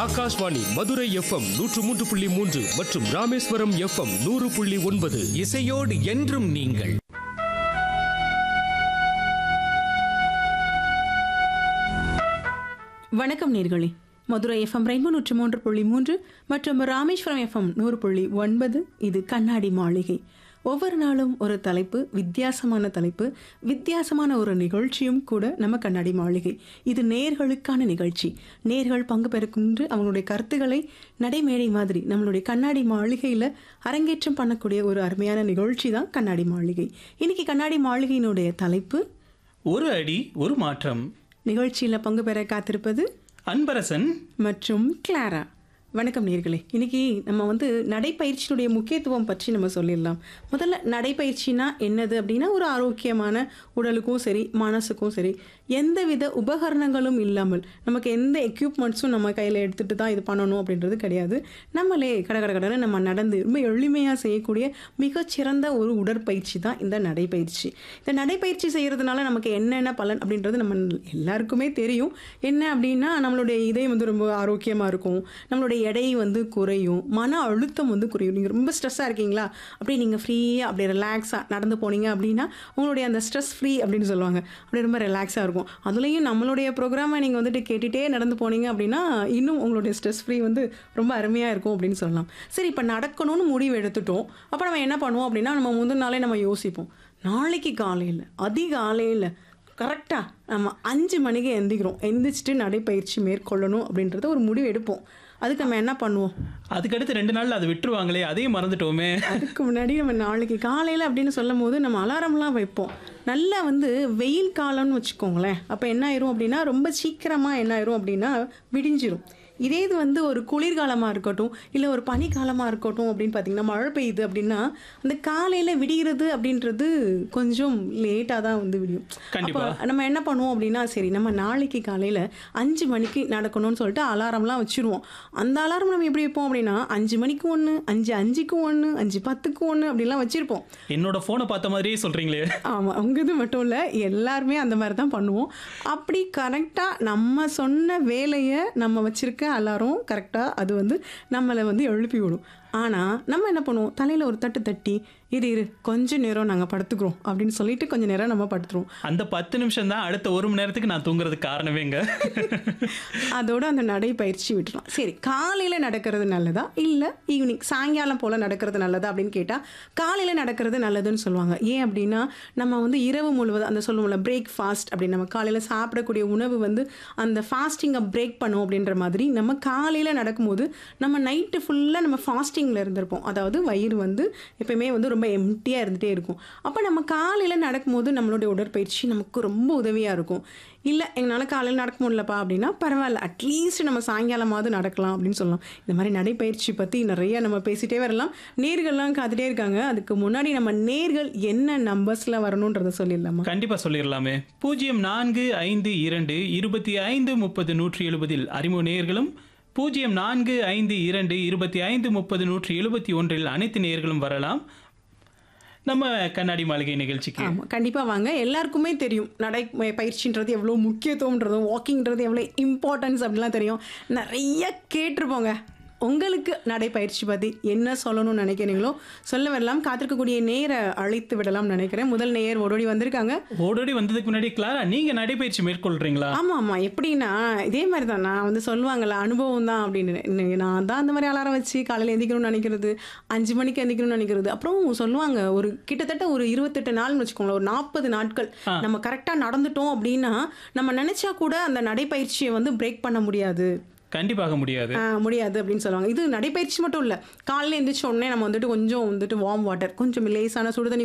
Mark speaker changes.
Speaker 1: Akashvani Madurai FM நூற்று மூன்று புள்ளி மூன்று மற்றும் ராமேஸ்வரம் எஃப்எம் நூறு புள்ளி ஒன்பது
Speaker 2: இசையோடு என்றும் நீங்கள்
Speaker 3: வணக்கம் நேர்களே மதுரை எஃப்எம் ரெயின்போ நூற்று மூன்று புள்ளி மூன்று மற்றும் ராமேஸ்வரம் எஃப்எம் நூறு புள்ளி ஒன்பது இது கண்ணாடி மாளிகை ஒவ்வொரு நாளும் ஒரு தலைப்பு வித்தியாசமான தலைப்பு வித்தியாசமான ஒரு நிகழ்ச்சியும் கூட நம்ம கண்ணாடி மாளிகை இது நேர்களுக்கான நிகழ்ச்சி நேர்கள் பங்கு பெறுகின்ற அவங்களுடைய கருத்துக்களை நடைமேடை மாதிரி நம்மளுடைய கண்ணாடி மாளிகையில் அரங்கேற்றம் பண்ணக்கூடிய ஒரு அருமையான நிகழ்ச்சி தான் கண்ணாடி மாளிகை இன்னைக்கு கண்ணாடி மாளிகையினுடைய தலைப்பு
Speaker 4: ஒரு அடி ஒரு மாற்றம்
Speaker 3: நிகழ்ச்சியில் பங்கு பெற காத்திருப்பது
Speaker 4: அன்பரசன்
Speaker 3: மற்றும் கிளாரா வணக்கம் நேர்களே இன்னைக்கு நம்ம வந்து நடைப்பயிற்சியினுடைய முக்கியத்துவம் பற்றி நம்ம சொல்லிடலாம் முதல்ல நடைப்பயிற்சினா என்னது அப்படின்னா ஒரு ஆரோக்கியமான உடலுக்கும் சரி மனசுக்கும் சரி எந்தவித உபகரணங்களும் இல்லாமல் நமக்கு எந்த எக்யூப்மெண்ட்ஸும் நம்ம கையில் எடுத்துகிட்டு தான் இது பண்ணணும் அப்படின்றது கிடையாது நம்மளே கட கட கடனை நம்ம நடந்து ரொம்ப எளிமையாக செய்யக்கூடிய மிகச்சிறந்த ஒரு உடற்பயிற்சி தான் இந்த நடைப்பயிற்சி இந்த நடைப்பயிற்சி செய்கிறதுனால நமக்கு என்னென்ன பலன் அப்படின்றது நம்ம எல்லாருக்குமே தெரியும் என்ன அப்படின்னா நம்மளுடைய இதயம் வந்து ரொம்ப ஆரோக்கியமாக இருக்கும் நம்மளுடைய எடை வந்து குறையும் மன அழுத்தம் வந்து குறையும் நீங்கள் ரொம்ப ஸ்ட்ரெஸ்ஸாக இருக்கீங்களா அப்படியே நீங்கள் ஃப்ரீயாக அப்படியே ரிலாக்ஸாக நடந்து போனீங்க அப்படின்னா உங்களுடைய அந்த ஸ்ட்ரெஸ் ஃப்ரீ அப்படின்னு சொல்லுவாங்க அப்படியே ரொம்ப ரிலாக்ஸாக இருக்கும் அதுலேயும் நம்மளுடைய ப்ரோக்ராமை நீங்கள் வந்துட்டு கேட்டுகிட்டே நடந்து போனீங்க அப்படின்னா இன்னும் உங்களுடைய ஸ்ட்ரெஸ் ஃப்ரீ வந்து ரொம்ப அருமையாக இருக்கும் அப்படின்னு சொல்லலாம் சரி இப்போ நடக்கணும்னு முடிவு எடுத்துட்டோம் அப்போ நம்ம என்ன பண்ணுவோம் அப்படின்னா நம்ம முந்தின நாளே நம்ம யோசிப்போம் நாளைக்கு காலையில் அதிகாலையில் கரெக்டாக நம்ம அஞ்சு மணிக்கு எந்திக்கிறோம் எந்திரிச்சிட்டு நடைப்பயிற்சி மேற்கொள்ளணும் அப்படின்றத ஒரு முடிவு எடுப்போம் அதுக்கு நம்ம என்ன பண்ணுவோம்
Speaker 4: அதுக்கடுத்து ரெண்டு நாள்ல அதை விட்டுருவாங்களே அதையும் மறந்துட்டோமே
Speaker 3: அதுக்கு முன்னாடி நம்ம நாளைக்கு காலையில் அப்படின்னு சொல்லும் போது நம்ம அலாரம்லாம் வைப்போம் நல்லா வந்து வெயில் காலம்னு வச்சுக்கோங்களேன் அப்போ என்ன ஆயிரும் அப்படின்னா ரொம்ப சீக்கிரமாக என்ன ஆயிரும் அப்படின்னா விடிஞ்சிரும் இதே இது வந்து ஒரு குளிர்காலமாக இருக்கட்டும் இல்லை ஒரு பனிக்காலமாக இருக்கட்டும் அப்படின்னு பார்த்தீங்கன்னா மழை பெய்யுது அப்படின்னா அந்த காலையில் விடிகிறது அப்படின்றது கொஞ்சம் லேட்டாக தான் வந்து விடியும்
Speaker 4: கண்டிப்பா.
Speaker 3: அப்ப நம்ம என்ன பண்ணுவோம் அப்படின்னா சரி நம்ம நாளைக்கு காலையில் அஞ்சு மணிக்கு நடக்கணும்னு சொல்லிட்டு அலாரம்லாம் வச்சுருவோம் அந்த அலாரம் நம்ம எப்படி வைப்போம் அப்படின்னா அஞ்சு மணிக்கு ஒன்று அஞ்சு அஞ்சுக்கு ஒன்று அஞ்சு பத்துக்கு ஒன்று அப்படிலாம் வச்சுருப்போம்
Speaker 4: என்னோட போனை பார்த்த மாதிரியே சொல்றீங்களே
Speaker 3: ஆமாம் உங்க இது மட்டும் இல்லை எல்லாருமே அந்த மாதிரி தான் பண்ணுவோம் அப்படி கரெக்டாக நம்ம சொன்ன வேலையை நம்ம வச்சுருக்க அலாரம் கரெக்டாக அது வந்து நம்மளை வந்து எழுப்பி விடும் ஆனால் நம்ம என்ன பண்ணுவோம் தலையில் ஒரு தட்டு தட்டி இரு இரு கொஞ்ச நேரம் நாங்கள் படுத்துக்கிறோம் அப்படின்னு சொல்லிட்டு கொஞ்ச நேரம் நம்ம படுத்துருவோம்
Speaker 4: அந்த பத்து நிமிஷம் தான் அடுத்த ஒரு மணி நேரத்துக்கு நான் தூங்குறதுக்கு காரணமேங்க
Speaker 3: அதோட அந்த நடைப்பயிற்சி விட்டுறலாம் சரி காலையில் நடக்கிறது நல்லதா இல்லை ஈவினிங் சாயங்காலம் போல் நடக்கிறது நல்லதா அப்படின்னு கேட்டால் காலையில் நடக்கிறது நல்லதுன்னு சொல்லுவாங்க ஏன் அப்படின்னா நம்ம வந்து இரவு முழுவதும் அந்த சொல்லுவோம்ல பிரேக் ஃபாஸ்ட் அப்படின்னு நம்ம காலையில் சாப்பிடக்கூடிய உணவு வந்து அந்த ஃபாஸ்டிங்கை பிரேக் பண்ணும் அப்படின்ற மாதிரி நம்ம காலையில் நடக்கும்போது நம்ம நைட்டு ஃபுல்லாக நம்ம ஃபாஸ்டிங்கில் இருந்திருப்போம் அதாவது வயிறு வந்து எப்பயுமே வந்து ரொம்ப எம்டியாக இருந்துகிட்டே இருக்கும் அப்போ நம்ம காலையில் நடக்கும்போது நம்மளுடைய உடற்பயிற்சி நமக்கு ரொம்ப உதவியாக இருக்கும் இல்லை எங்களால் காலையில் நடக்க முடியலப்பா அப்படின்னா பரவாயில்ல அட்லீஸ்ட் நம்ம சாயங்காலமாவது நடக்கலாம் அப்படின்னு சொல்லலாம் இந்த மாதிரி நடைப்பயிற்சி பற்றி நிறைய நம்ம பேசிட்டே வரலாம் நேர்கள்லாம் காத்துட்டே இருக்காங்க அதுக்கு முன்னாடி நம்ம நேர்கள் என்ன நம்பர்ஸில் வரணுன்றதை சொல்லிடலாமா
Speaker 4: கண்டிப்பா சொல்லிடலாமே பூஜ்ஜியம் நான்கு ஐந்து இரண்டு இருபத்தி ஐந்து முப்பது நூற்றி எழுபதில் அறிமுக நேயர்களும் பூஜ்ஜியம் நான்கு ஐந்து இரண்டு இருபத்தி ஐந்து முப்பது நூற்றி எழுபத்தி ஒன்றில் அனைத்து நேயர்களும் வரலாம் நம்ம கண்ணாடி மாளிகை நிகழ்ச்சிக்கு
Speaker 3: ஆமாம் கண்டிப்பாக வாங்க எல்லாருக்குமே தெரியும் நடை ப- பயிற்சின்றது எவ்வளோ முக்கியத்துவம்ன்றதும் வாக்கிங்கிறது எவ்வளோ இம்பார்ட்டன்ஸ் அப்படிலாம் தெரியும் நிறைய கேட்டிருப்போங்க உங்களுக்கு நடைப்பயிற்சி பற்றி என்ன சொல்லணும்னு நினைக்கிறீங்களோ சொல்ல வரலாம் காத்திருக்கக்கூடிய நேரை அழைத்து விடலாம் நினைக்கிறேன் முதல் நேயர் ஓடோடி வந்திருக்காங்க
Speaker 4: ஓடோடி வந்ததுக்கு முன்னாடி கிளாரா நீங்க நடைபயிற்சி மேற்கொள்றீங்களா
Speaker 3: ஆமாம் ஆமாம் எப்படின்னா இதே மாதிரி தான் நான் வந்து சொல்லுவாங்கல்ல அனுபவம் தான் அப்படின்னு இன்னைக்கு நான் தான் அந்த மாதிரி அலாரம் வச்சு காலையில் எந்திக்கணும்னு நினைக்கிறது அஞ்சு மணிக்கு எந்திக்கணும்னு நினைக்கிறது அப்புறம் சொல்லுவாங்க ஒரு கிட்டத்தட்ட ஒரு இருபத்தெட்டு நாள்னு வச்சுக்கோங்களேன் ஒரு நாற்பது நாட்கள் நம்ம கரெக்டாக நடந்துட்டோம் அப்படின்னா நம்ம நினச்சா கூட அந்த நடைப்பயிற்சியை வந்து பிரேக் பண்ண முடியாது
Speaker 4: கண்டிப்பாக முடியாது
Speaker 3: ஆ, முடியாது அப்படின்னு சொல்லுவாங்க இது நடைப்பயிற்சி மட்டும் இல்லை காலையில் எந்திரிச்ச உடனே நம்ம வந்துட்டு கொஞ்சம் வந்துட்டு வார்ம் வாட்டர் கொஞ்சம் லேசான சுடுதண்ணி